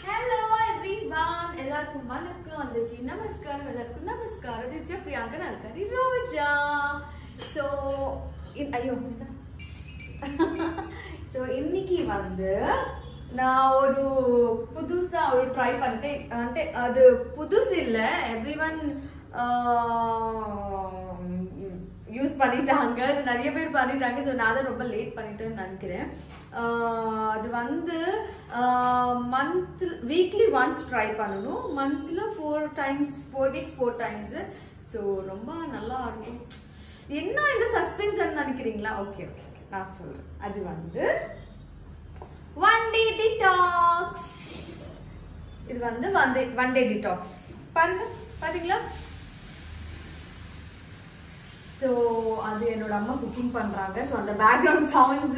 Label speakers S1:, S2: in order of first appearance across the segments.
S1: Hello everyone எல்லாருக்கும் வணக்கம் అందరికి నమస్కారం எல்லாருக்கும் నమస్కారం this is Priyanka Nalkari Roja so ஐயோ ஸோ இன்னைக்கு வந்து நான் ஒரு புதுசா ஒரு ட்ரை பண்ணிட்டேன் అంటే அது புதுசு இல்லை எவ்ரி ஒன் யூஸ் பண்ணிட்டாங்க அது நிறைய பேர் பண்ணிட்டாங்க ஸோ நான் தான் ரொம்ப லேட் பண்ணிட்டேன்னு நினைக்கிறேன் ஆஹ் அது வந்து மந்த் வீக்லி ஒன்ஸ் ட்ரை பண்ணணும் மந்த்தில் four times four weeks four times so ரொம்ப நல்லா இருக்கும் என்ன இந்த சஸ்பென்ஸ் நினைக்கிறீங்களா ஓகே ஓகே நான் சொல்கிறேன் அது வந்து ஒன் டே டிடாக்ஸ் இது வந்து one day one day detox பாருங்க பாத்தீங்களா ஸோ அது என்னோட அம்மா குக்கிங் பண்றாங்க ஸோ அந்த பேக்ரவுண்ட் சவுண்ட்ஸ்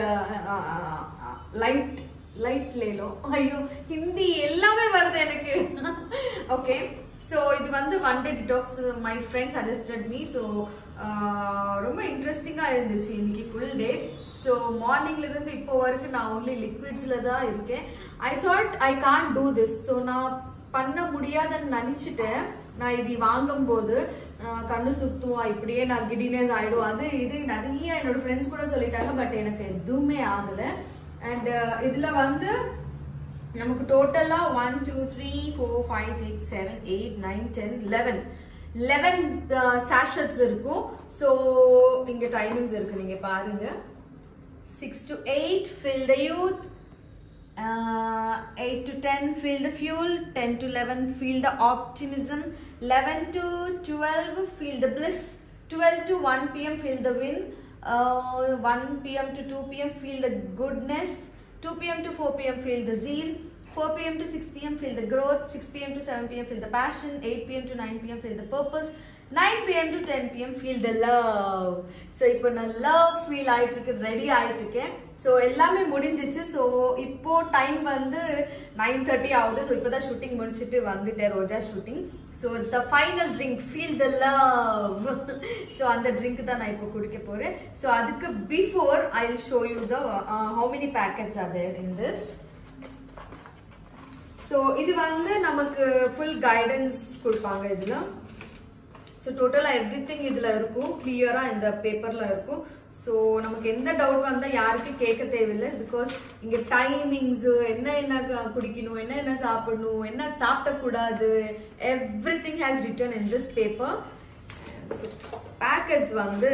S1: லைட் லைட் லேலோ ஐயோ ஹிந்தி எல்லாமே வருது எனக்கு ஓகே ஸோ இது வந்து one day detox my friend suggested me so ரொம்ப இன்ட்ரெஸ்டிங்காக இருந்துச்சு இன்னைக்கு ஃபுல் டே ஸோ மார்னிங்லேருந்து இப்போ வரைக்கும் நான் ஒன்லி லிக்விட்ஸில் தான் இருக்கேன் I thought I can't do this so நான் பண்ண முடியாதுன்னு நினச்சிட்டேன் நான் இது வாங்கும்போது ஆஹ் கண்ணு சுத்தும் இப்படியே நான் கிடினஸ் ஆயிடும் அது இது நிறைய என்னோட ஃப்ரெண்ட்ஸ் கூட சொல்லிட்டாங்க பட் எனக்கு எதுவுமே ஆகலை அண்ட் இதுல வந்து நமக்கு டோட்டலா one two three four five six seven eight nine ten eleven eleven sachets இருக்கும் ஸோ இங்க டைமிங்ஸ் இருக்கு நீங்க பாருங்க six to eight feel the youth uh, 8 to 10 feel the fuel 10 to 11 feel the optimism 11 to 12 feel the bliss 12 to 1 pm feel the win uh, 1 pm to 2 pm feel the goodness 2 pm to 4 pm feel the zeal 4 pm to 6 pm feel the growth 6 pm to 7 pm feel the passion 8 pm to 9 pm feel the purpose 9 pm to 10 pm feel the love so இப்போ நான் love feel ஆயிட்டு இருக்கு ready ஆயிட்டு இருக்கேன் so எல்லாமே முடிஞ்சிச்சு so இப்போ time வந்து நைன் தேர்ட்டி ஆகுது ஸோ இப்போ தான் ஷூட்டிங் முடிச்சுட்டு வந்துட்டேன் Roja shooting so the final drink feel the love so அந்த ட்ரிங்க் தான் நான் இப்போ குடிக்க போகிறேன் ஸோ அதுக்கு before I will show you the how many packets are there in this so இது வந்து நமக்கு ஃபுல் கைடன்ஸ் கொடுப்பாங்க இதில் ஸோ டோட்டலாக எவ்ரி திங் இதில் இருக்கும் கிளியராக இந்த பேப்பரில் இருக்கும் ஸோ நமக்கு எந்த டவுட் வந்தால் யாருக்கும் கேட்க தேவையில்லை பிகாஸ் இங்கே டைமிங்ஸு என்ன என்ன க- குடிக்கணும் என்ன என்ன சாப்பிடணும் என்ன சாப்பிடக்கூடாது everything has written in this paper so packets வந்து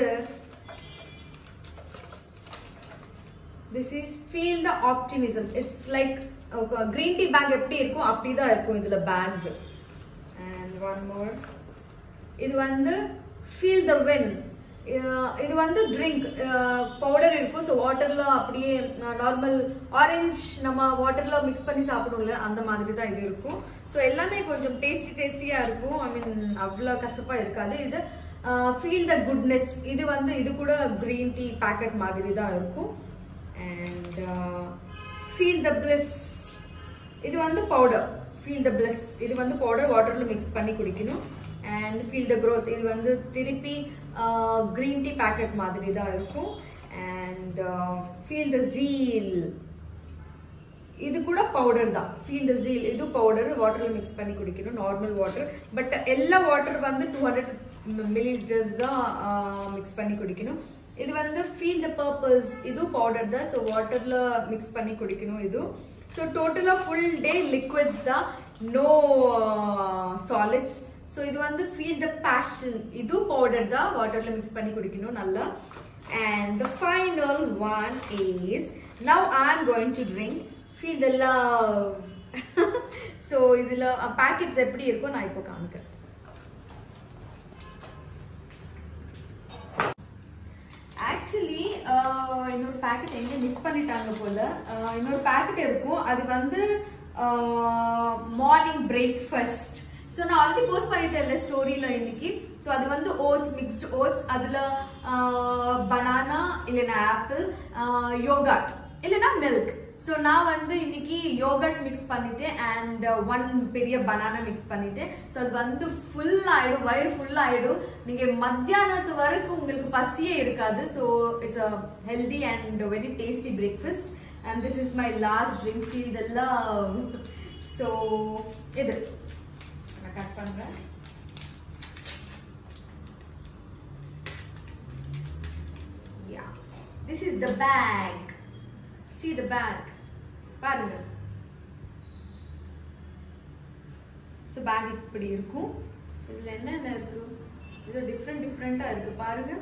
S1: this is feel the optimism it's like green tea bag எப்படி இருக்கும் அப்படி தான் இருக்கும் இதில் பேக்ஸ் அண்ட் ஒன் மோர் இது வந்து ஃபீல் த வென் இது வந்து ட்ரிங்க் பவுடர் இருக்கும் ஸோ வாட்டர்ல அப்படியே நார்மல் ஆரஞ்சு நம்ம வாட்டர்ல மிக்ஸ் பண்ணி சாப்பிடுவோம்ல அந்த மாதிரி தான் இது இருக்கும் ஸோ எல்லாமே கொஞ்சம் டேஸ்டி டேஸ்டியா இருக்கும் ஐ மீன் அவ்வளோ கசப்பா இருக்காது இது ஃபீல் த குட்னஸ் இது வந்து இது கூட கிரீன் டீ பேக்கெட் மாதிரி தான் இருக்கும் அண்ட் ஃபீல் த பிளஸ் இது வந்து பவுடர் ஃபீல் த பிளஸ் இது வந்து பவுடர் வாட்டர்ல மிக்ஸ் பண்ணி குடிக்கணும் அண்ட் ஃபீல் த growth இது வந்து திருப்பி க்ரீன் டீ பேக்கெட் மாதிரி தான் இருக்கும் அண்ட் ஃபீல் த ஜீல் இது கூட பவுடர் தான் ஃபீல் த ஜீல் இது பவுடர் வாட்டர்ல மிக்ஸ் பண்ணி குடிக்கணும் நார்மல் வாட்டர் பட் எல்லா வாட்டர் வந்து டூ ஹண்ட்ரட் மில்லி லிட்டர்ஸ் தான் மிக்ஸ் பண்ணி குடிக்கணும் இது வந்து ஃபீல் த பர்பஸ் இது பவுடர் தான் ஸோ வாட்டர்ல மிக்ஸ் பண்ணி குடிக்கணும் இது ஸோ டோட்டலாக ஃபுல் டே லிக்விட்ஸ் தான் நோ சாலிட்ஸ் ஸோ இது வந்து ஃபீல் த பேஷன் இது பவுடர் தான் வாட்டர்ல மிக்ஸ் பண்ணி குடிக்கணும் நல்லா and the final one is now ஐ ஆம் going to drink feel the love so இதில் பேக்கெட்ஸ் எப்படி இருக்கும் நான் இப்போ காமிக்கிறேன் ஆக்சுவலி இன்னொரு பேக்கெட் எங்க மிஸ் பண்ணிட்டாங்க போல ஆஹ் இன்னொரு பேக்கெட் இருக்கும் அது வந்து மார்னிங் பிரேக்ஃபாஸ்ட் ஸோ நான் ஆல்ரெடி போஸ்ட் பண்ணிட்டேன்ல ஸ்டோரியில் இன்னைக்கு ஸோ அது வந்து ஓட்ஸ் மிக்ஸ்டு ஓட்ஸ் அதில் பனானா இல்லைன்னா ஆப்பிள் யோகாட் இல்லைன்னா மில்க் ஸோ நான் வந்து இன்னைக்கு யோகட் மிக்ஸ் பண்ணிட்டேன் அண்ட் ஒன் பெரிய பனானா மிக்ஸ் பண்ணிட்டேன் ஸோ அது வந்து ஃபுல் ஆயிடும் வயிறு ஃபுல் ஆயிடும் நீங்க மத்தியானத்து வரைக்கும் உங்களுக்கு பசியே இருக்காது so it's a healthy and very tasty breakfast and this is my last drink feel the love so இது நான் கட் பண்றேன் yeah this is the bag see the bag பாருங்க ஸோ பேக் இப்படி இருக்கும் ஸோ இதில் என்னென்ன இருக்கு இது டிஃப்ரெண்ட் டிஃப்ரெண்ட்டாக இருக்கு பாருங்க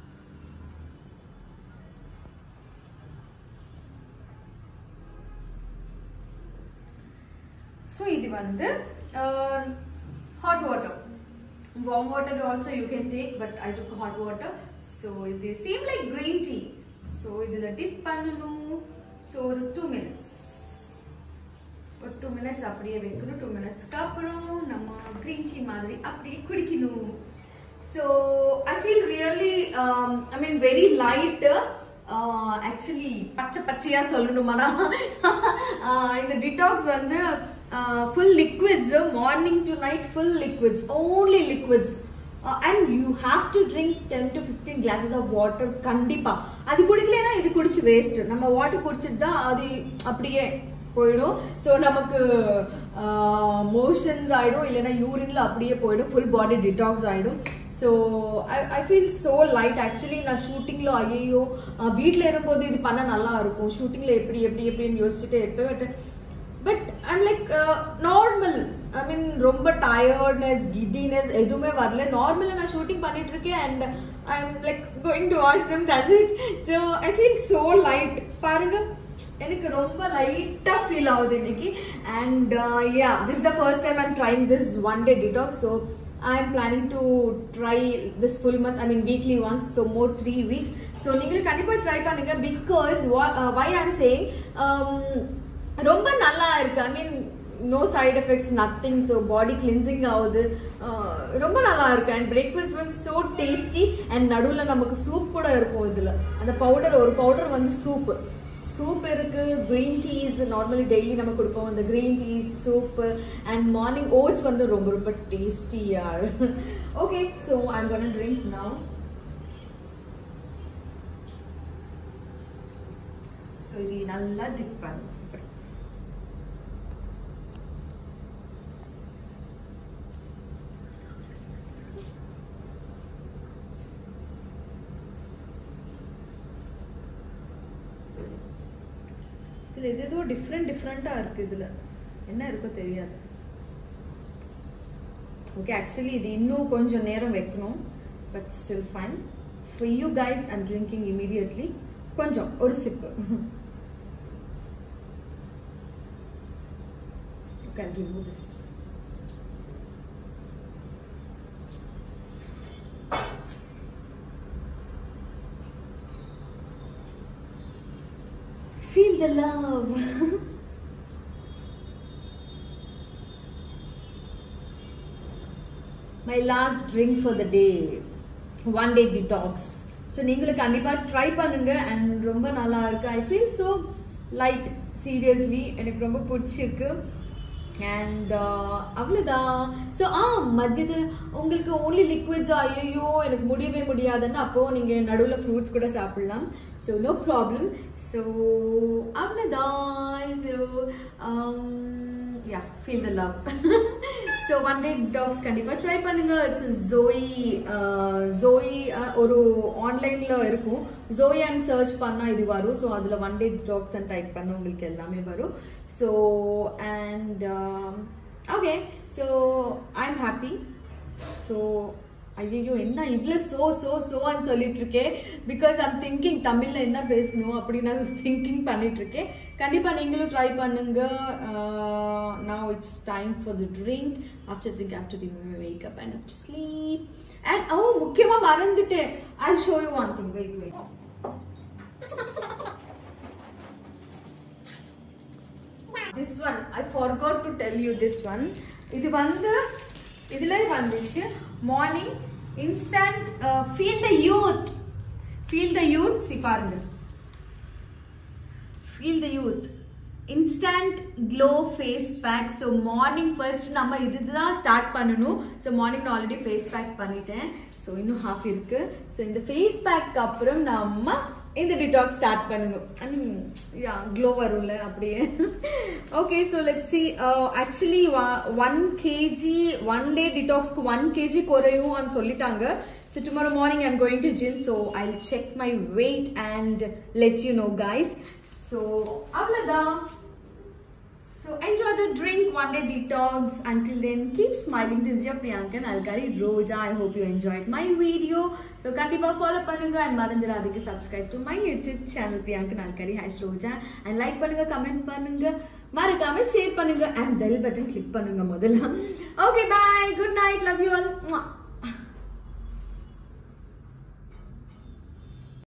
S1: ஸோ இது வந்து hot water warm water also you can take but I took hot water so they seem like green tea so இதில் dip பண்ணணும் so ஒரு டூ மினிட்ஸ் ஒரு டூ மினிட்ஸ் அப்படியே வைக்கணும் டூ மினிட்ஸ்க்கு அப்புறம் நம்ம க்ரீன் டீ மாதிரி அப்படியே குடிக்கணும் so I feel really I mean very light actually பச்சை பச்சையா சொல்லணுமானா இந்த டிடாக்ஸ் வந்து full liquids morning to night full liquids only liquids and you have to drink ten to fifteen glasses of water கண்டிப்பா அது குடிக்கலனா இது குடிச்சு வேஸ்ட் நம்ம வாட்டர் குடிச்சிட்டு தான் அது அப்படியே போயிடும் ஸோ நமக்கு மோஷன்ஸ் ஆயிடும் இல்லைன்னா யூரின்ல அப்படியே போயிடும் ஃபுல் பாடி டிடாக்ஸ் ஆயிடும் so I I feel so light actually நான் ஷூட்டிங்கில் ஐயோ வீட்டில் இருக்கும்போது இது பண்ண நல்லா இருக்கும் ஷூட்டிங்கில் எப்படி எப்படி எப்படின்னு யோசிச்சுட்டே இருப்பேன் but but I'm like normal I mean ரொம்ப டயர்ட்னஸ் கிட்டினஸ் எதுவுமே வரல நார்மலாக நான் ஷூட்டிங் பண்ணிட்டு இருக்கேன் and I am like going to wash them does it so I feel so light பாருங்க எனக்கு ரொம்ப லைட்டா ஃபீல் ஆகுது இன்னைக்கு and yeah this the first time I'm trying this one day detox so I am planning to try this full month I mean weekly once so more three weeks so நீங்களும் கண்டிப்பாக try பண்ணுங்க because why I'm saying ரொம்ப நல்லா இருக்கு I mean no side effects nothing so body cleansing ஆகுது ரொம்ப நல்லா இருக்கு and breakfast was so tasty and நடுவில் நமக்கு சூப் கூட இருக்கும் இதில் அந்த பவுடர் ஒரு பவுடர் வந்து சூப் சூப் இருக்கு கிரீன் டீஸ் நார்மலி டெய்லி நம்ம கொடுப்போம் அந்த green teas soup and morning oats வந்து ரொம்ப ரொம்ப டேஸ்டியா okay so I'm gonna drink now so இது நல்லா டிப் பண்ணு இதில் எது ஏதோ டிஃப்ரெண்ட் டிஃப்ரெண்ட்டாக இருக்குது இதில் என்ன இருக்கோ தெரியாது ஓகே ஆக்சுவலி இது இன்னும் கொஞ்சம் நேரம் வைக்கணும் but still fine for you guys I'm drinking immediately கொஞ்சம் ஒரு sip can remove this. Feel the love. My last drink for the day. One day detox. So நீங்களும் கண்டிப்பாக ட்ரை பண்ணுங்க அண்ட் ரொம்ப நல்லா இருக்கு I feel so light seriously எனக்கு ரொம்ப பிடிச்சிருக்கு அண்ட் அவ்வளோதான் ஸோ ஆ மத்தியத்தில் உங்களுக்கு ஓன்லி லிக்விட்ஸ் ஐயோ எனக்கு முடியவே முடியாதுன்னு அப்போது நீங்கள் நடுவில் ஃப்ரூட்ஸ் கூட சாப்பிட்லாம் ஸோ நோ ப்ராப்ளம் ஸோ அவ்வளோதான் so yeah feel the love so one day detox கண்டிப்பாக ட்ரை பண்ணுங்க இட்ஸ் ஜோயி ஜோயி ஒரு ஆன்லைனில் இருக்கும் ஜோய் அண்ட் சர்ச் பண்ணால் இது வரும் ஸோ அதில் one day detox and type பண்ண உங்களுக்கு எல்லாமே வரும் so and okay so I am happy so ஐயோ என்ன இவ்வளோ சோ சோ சோன்னு சொல்லிட்டு இருக்கேன் பிகாஸ் ஐம் திங்கிங் தமிழில் என்ன பேசணும் அப்படின்னு நான் திங்கிங் பண்ணிட்டு இருக்கேன் கண்டிப்பாக நீங்களும் ட்ரை பண்ணுங்க now it's time for the drink after drink after wake up and after sleep and oh முக்கியமாக மறந்துட்டேன் I show you one thing wait wait this one I forgot to tell you this one இது வந்து இதுல வந்துச்சு morning instant feel the youth feel the youth see பாருங்க feel the youth instant glow face pack so morning first நம்ம இதுதான் start பண்ணணும் so morning நான் already face pack பண்ணிட்டேன் ஸோ இன்னும் ஹாஃப் இருக்கு ஸோ இந்த ஃபேஸ் பேக்கு அப்புறம் நம்ம இந்த டிடாக்ஸ் ஸ்டார்ட் பண்ணுங்க ஐ மீன் யா க்ளோ வரும்ல அப்படியே okay so let see actually one KG one day டிடாக்ஸ்க்கு ஒன் கேஜி குறையும் అని சொல்லிட்டாங்க so tomorrow morning I'm going to gym so I check my weight and let you know guys so அவ்வளோதான் So enjoy the drink, one day detox. Until then, keep smiling. This is your Priyanka Nalkari Roja. I hope you enjoyed my video. So kandipa follow பண்ணுங்க and மறந்துடாதீங்க subscribe to my YouTube channel Priyanka Nalkari hash Roja and like பண்ணுங்க comment பண்ணுங்க மறக்காம share பண்ணுங்க and bell button click பண்ணுங்க முதல்ல. Okay bye. Good night. Love you all. Mwah.